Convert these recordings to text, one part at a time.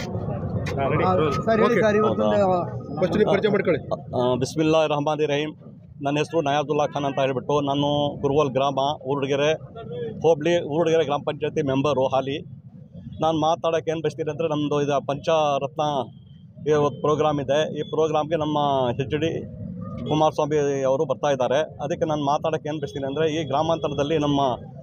sir ಹೇಳಿ sir ಇವತ್ತೊಂದು first ನೀವು ಪರಿಚಯ ಮಾಡ್ಕೊಳ್ಳಿ ಬಿಸ್ಮಿಲ್ಲಾ ರಹಮಾನ್ ರಹೀಮ್ ನನ್ನ ಹೆಸರು ನಯಾದುಲ್ಲಾ ಖಾನ್ ಅಂತ ಹೇಳ್ಬಿಟ್ಟು ನಾನು ಗುರುವಲ್ ಗ್ರಾಮ ಊರುಡ್ಗೆರೆ ಹೋಬಳಿ ಊರುಡ್ಗೆರೆ ಗ್ರಾಮ ಪಂಚಾಯತಿ ಮೆಂಬರು ಹಾಲಿ ನಾನು ಮಾತಾಡೋಕ್ಕೆ ಏನು ಬಯಸ್ತೀನಿ ಅಂದರೆ ನಮ್ಮದು ಇದು ಪಂಚರತ್ನ ಇವತ್ತು ಪ್ರೋಗ್ರಾಮ್ ಇದೆ ಈ ಪ್ರೋಗ್ರಾಮ್ಗೆ ನಮ್ಮ ಹೆಚ್ ಡಿ ಕುಮಾರಸ್ವಾಮಿ ಅವರು ಬರ್ತಾ ಇದ್ದಾರೆ ಅದಕ್ಕೆ ನಾನು ಮಾತಾಡೋಕ್ಕೆ ಏನು ಬಯಸ್ತೀನಿ ಅಂದರೆ ಈ ಗ್ರಾಮಾಂತರದಲ್ಲಿ ನಮ್ಮ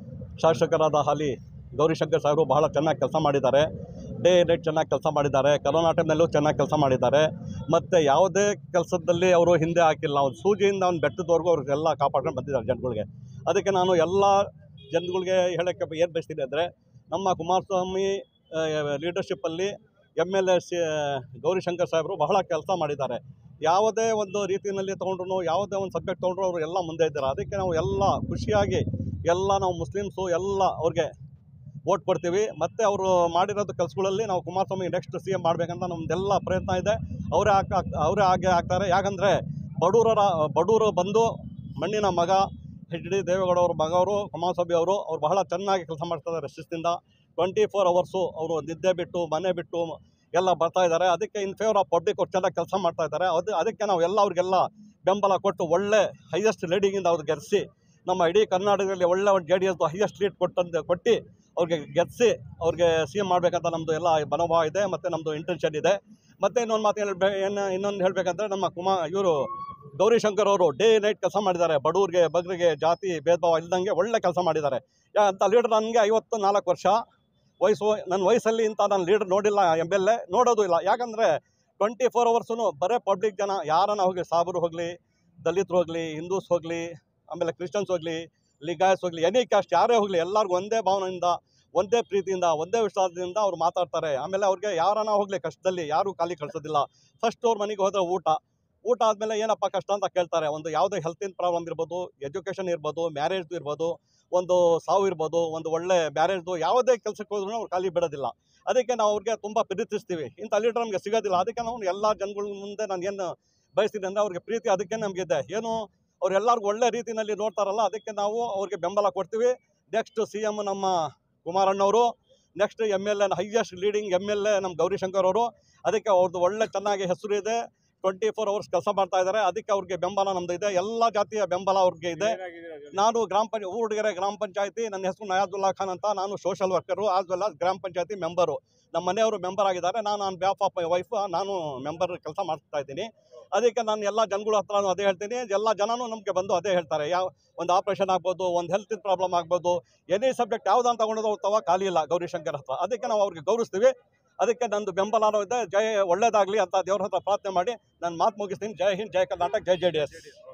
ಶಾಸಕರಾದ ಹಾಲಿ ಗೌರಿಶಂಕರ್ ಸಾಹೇಬರು ಬಹಳ ಚೆನ್ನಾಗಿ ಕೆಲಸ ಮಾಡಿದ್ದಾರೆ ಡೇ ನೈಟ್ ಚೆನ್ನಾಗಿ ಕೆಲಸ ಮಾಡಿದ್ದಾರೆ ಕರೋನಾ ಟೈಮ್ನಲ್ಲೂ ಚೆನ್ನಾಗಿ ಕೆಲಸ ಮಾಡಿದ್ದಾರೆ ಮತ್ತು ಯಾವುದೇ ಕೆಲಸದಲ್ಲಿ ಅವರು ಹಿಂದೆ ಹಾಕಿಲ್ಲ ಒಂದು ಸೂಜಿಯಿಂದ ಒಂದು ಬೆಟ್ಟದವರೆಗೂ ಅವ್ರಿಗೆಲ್ಲ ಕಾಪಾಡ್ಕೊಂಡು ಬಂದಿದ್ದಾರೆ ಜನಗಳಿಗೆ ಅದಕ್ಕೆ ನಾನು ಎಲ್ಲ ಜನಗಳಿಗೆ ಹೇಳೋಕ್ಕೆ ಏನು ಬಯಸ್ತೀನಿ ಅಂದರೆ ನಮ್ಮ ಕುಮಾರಸ್ವಾಮಿ ಲೀಡರ್ಶಿಪ್ಪಲ್ಲಿ M L A C Gowrishankar ಸಾಹೇಬರು ಬಹಳ ಕೆಲಸ ಮಾಡಿದ್ದಾರೆ ಯಾವುದೇ ಒಂದು ರೀತಿಯಲ್ಲಿ ತೊಗೊಂಡ್ರು ಯಾವುದೇ ಒಂದು ಸಬ್ಜೆಕ್ಟ್ ತೊಗೊಂಡ್ರು ಅವರು ಎಲ್ಲ ಮುಂದೆ ಇದ್ದಾರೆ ಅದಕ್ಕೆ ನಾವು ಎಲ್ಲ ಖುಷಿಯಾಗಿ ಎಲ್ಲ ನಾವು ಮುಸ್ಲಿಮ್ಸು ಎಲ್ಲ ಅವ್ರಿಗೆ ವೋಟ್ ಕೊಡ್ತೀವಿ ಮತ್ತು ಅವರು ಮಾಡಿರೋದು ಕೆಲಸಗಳಲ್ಲಿ ನಾವು ಕುಮಾರಸ್ವಾಮಿ ನೆಕ್ಸ್ಟ್ ಸಿ ಎಮ್ ಮಾಡಬೇಕಂತ ನಮ್ಮದೆಲ್ಲ ಪ್ರಯತ್ನ ಇದೆ ಅವರೇ ಹಾಕ ಅವರೇ ಹಾಗೆ ಆಗ್ತಾರೆ ಯಾಕಂದರೆ ಬಡವರ ಬಡವರು ಬಂದು ಮಣ್ಣಿನ ಮಗ ಹೆಚ್ ಡಿ ದೇವೇಗೌಡ ಅವ್ರ ಮಗ ಅವರು ಕುಮಾರಸ್ವಾಮಿ ಅವರು ಅವ್ರು ಬಹಳ ಚೆನ್ನಾಗಿ ಕೆಲಸ ಮಾಡ್ತಿದ್ದಾರೆ ಶಿಸ್ತಿಂದ ಟ್ವೆಂಟಿ ಫೋರ್ ಅವರ್ಸು ಅವರು ನಿದ್ದೆ ಬಿಟ್ಟು ಮನೆ ಬಿಟ್ಟು ಎಲ್ಲ ಬರ್ತಾ ಇದ್ದಾರೆ ಅದಕ್ಕೆ ಇನ್ ಫೇವರ್ ಆಫ್ ಪಬ್ಲಿಕ್ ಅವ್ರು ಚೆನ್ನಾಗಿ ಕೆಲಸ ಮಾಡ್ತಾ ಇದ್ದಾರೆ ಅದು ಅದಕ್ಕೆ ನಾವು ಎಲ್ಲ ಅವ್ರಿಗೆಲ್ಲ ಬೆಂಬಲ ಕೊಟ್ಟು ಒಳ್ಳೆ ಹೈಯೆಸ್ಟ್ ಲೀಡಿಂಗಿಂದ ಅವ್ರು ಗೆಲ್ಲಿಸಿ ನಮ್ಮ ಇಡೀ ಕರ್ನಾಟಕದಲ್ಲಿ ಒಳ್ಳೆ ಒಂದು ಜೆ ಡಿ ಎಸ್ದು ಹೈಯೆಸ್ಟ್ ಲೀಡ್ ಕೊಟ್ಟಂದು ಕೊಟ್ಟು ಅವ್ರಿಗೆ ಗೆಲ್ಲಿಸಿ ಅವ್ರಿಗೆ ಸಿ ಎಮ್ ಮಾಡಬೇಕಂತ ನಮ್ಮದು ಎಲ್ಲ ಮನೋಭಾವ ಇದೆ ಮತ್ತು ನಮ್ಮದು ಇಂಟೆನ್ಷನ್ ಇದೆ ಮತ್ತು ಇನ್ನೊಂದು ಮಾತು ಹೇಳ್ಬೇ ಏನು ಇನ್ನೊಂದು ಹೇಳಬೇಕಂದ್ರೆ ನಮ್ಮ ಕುಮಾರ್ ಇವರು ಗೌರಿಶಂಕರ್ ಅವರು ಡೇ ನೈಟ್ ಕೆಲಸ ಮಾಡಿದ್ದಾರೆ ಬಡವ್ರಿಗೆ ಬಗ್ರಿಗೆ ಜಾತಿ ಭೇದ ಭಾವ ಇಲ್ದಂಗೆ ಒಳ್ಳೆ ಕೆಲಸ ಮಾಡಿದ್ದಾರೆ ಯಾ ಅಂತ ಲೀಡರ್ ನನಗೆ ಐವತ್ತು ನಾಲ್ಕು ವರ್ಷ ವಯಸ್ಸು ನನ್ನ ವಯಸ್ಸಲ್ಲಿ ಇಂಥ ನಾನು ಲೀಡರ್ ನೋಡಿಲ್ಲ ಎಮ್ ಎಲ್ ಎ ನೋಡೋದು ಇಲ್ಲ ಯಾಕಂದರೆ ಟ್ವೆಂಟಿ ಫೋರ್ ಅವರ್ಸು ಬರೀ ಪಬ್ಲಿಕ್ ಜನ ಯಾರನ್ನ ಹೋಗಲಿ ಸಾಬರು ಹೋಗಲಿ ದಲಿತರು ಹೋಗಲಿ ಹಿಂದೂಸ್ ಹೋಗಲಿ ಆಮೇಲೆ ಕ್ರಿಶ್ಚಿಯನ್ಸ್ ಹೋಗಲಿ ಲಿಗಾಯಸ್ ಹೋಗಲಿ ಎನಿ ಕಾಸ್ಟ್ ಯಾರೇ ಹೋಗಲಿ ಎಲ್ಲರಿಗೂ ಒಂದೇ ಭಾವನೆಯಿಂದ ಒಂದೇ ಪ್ರೀತಿಯಿಂದ ಒಂದೇ ವಿಶ್ವಾಸದಿಂದ ಅವ್ರು ಮಾತಾಡ್ತಾರೆ ಆಮೇಲೆ ಅವ್ರಿಗೆ ಯಾರನ್ನ ಹೋಗಲಿ ಕಷ್ಟದಲ್ಲಿ ಯಾರೂ ಖಾಲಿ ಕಳಿಸೋದಿಲ್ಲ ಫಸ್ಟ್ ಅವ್ರ ಮನೆಗೆ ಹೋದರೆ ಊಟ ಊಟ ಆದಮೇಲೆ ಏನಪ್ಪ ಕಷ್ಟ ಅಂತ ಕೇಳ್ತಾರೆ ಒಂದು ಯಾವುದೇ ಹೆಲ್ತಿನ ಪ್ರಾಬ್ಲಮ್ ಇರ್ಬೋದು ಎಜುಕೇಷನ್ ಇರ್ಬೋದು ಮ್ಯಾರೇಜ್ದು ಇರ್ಬೋದು ಒಂದು ಸಾವು ಇರ್ಬೋದು ಒಂದು ಒಳ್ಳೆ ಮ್ಯಾರೇಜ್ದು ಯಾವುದೇ ಕೆಲಸಕ್ಕೆ ಹೋದ್ರೂ ಅವ್ರು ಖಾಲಿ ಬಿಡೋದಿಲ್ಲ ಅದಕ್ಕೆ ನಾವು ಅವ್ರಿಗೆ ತುಂಬ ಪ್ರೀತಿಸ್ತೀವಿ ಇಂಥ ಲೀಡರ್ ನಮಗೆ ಸಿಗೋದಿಲ್ಲ ಅದಕ್ಕೆ ನಾವು ಎಲ್ಲ ಜನಗಳ ಮುಂದೆ ನಾನು ಏನು ಬಯಸ್ತೀನಿ ಅಂದರೆ ಅವ್ರಿಗೆ ಪ್ರೀತಿ ಅದಕ್ಕೆ ನಮಗಿದೆ ಏನು ಅವ್ರೆಲ್ಲರಿಗೂ ಒಳ್ಳೆ ರೀತಿಯಲ್ಲಿ ನೋಡ್ತಾರಲ್ಲ ಅದಕ್ಕೆ ನಾವು ಅವ್ರಿಗೆ ಬೆಂಬಲ ಕೊಡ್ತೀವಿ ನೆಕ್ಸ್ಟ್ ಸಿ ಎಮ್ ನಮ್ಮ ಕುಮಾರಣ್ಣವರು next M L A highest leading M L A ನಮ್ಮ ಗೌರಿಶಂಕರ್ ಅವರು ಅದಕ್ಕೆ ಅವ್ರದ್ದು ಒಳ್ಳೆ ಚೆನ್ನಾಗಿ ಹೆಸರು ಇದೆ ಟ್ವೆಂಟಿ ಫೋರ್ ಅವರ್ಸ್ ಕೆಲಸ ಮಾಡ್ತಾ ಇದ್ದಾರೆ ಅದಕ್ಕೆ ಅವ್ರಿಗೆ ಬೆಂಬಲ ನಮ್ಮದು ಇದೆ ಎಲ್ಲ ಜಾತಿಯ ಬೆಂಬಲ ಅವ್ರಿಗೆ ಇದೆ ನಾನು ಗ್ರಾಮ ಪಂಚಾಯತ್ ಊರುಡ್ಗೆರೆ ಗ್ರಾಮ ಪಂಚಾಯತಿ ನನ್ನ ಹೆಸರು ನಯಾದುಲ್ಲಾ ಖಾನ್ ಅಂತ ನಾನು social worker as well as ಗ್ರಾಮ ಪಂಚಾಯತಿ ಮೆಂಬರು ನಮ್ಮ ಮನೆಯವರು ಮೆಂಬರ್ ಆಗಿದ್ದಾರೆ ನಾನು on behalf of my wife ನಾನು ಮೆಂಬರ್ ಕೆಲಸ ಮಾಡ್ತಾ ಇದ್ದೀನಿ ಅದಕ್ಕೆ ನಾನು ಎಲ್ಲ ಜನಗಳ ಹತ್ರ ಅದೇ ಹೇಳ್ತೀನಿ ಎಲ್ಲ ಜನನೂ ನಮಗೆ ಬಂದು ಅದೇ ಹೇಳ್ತಾರೆ ಯಾವ ಒಂದು ಆಪ್ರೇಷನ್ ಆಗ್ಬೋದು ಒಂದು ಹೆಲ್ತ್ ಪ್ರಾಬ್ಲಮ್ ಆಗ್ಬೋದು ಎನಿ ಸಬ್ಜೆಕ್ಟ್ ಯಾವುದಂತ ತಗೊಂಡು ತವ ಖಾಲಿ ಇಲ್ಲ ಗೌರಿಶಂಕರ್ ಹತ್ರ ಅದಕ್ಕೆ ನಾವು ಅವ್ರಿಗೆ ಗೌರವಿಸ್ತೀವಿ ಅದಕ್ಕೆ ನಂದು ಬೆಂಬಲನೂ ಇದೆ ಜಯ ಒಳ್ಳೇದಾಗಲಿ ಅಂತ ದೇವ್ರ ಹತ್ರ ಪ್ರಾರ್ಥನೆ ಮಾಡಿ ನಾನು ಮಾತು ಮುಗಿಸ್ತೀನಿ ಜೈ ಹಿಂದ್ ಜೈ ಕರ್ನಾಟಕ ಜೈ ಜೆ ಡಿ ಎಸ್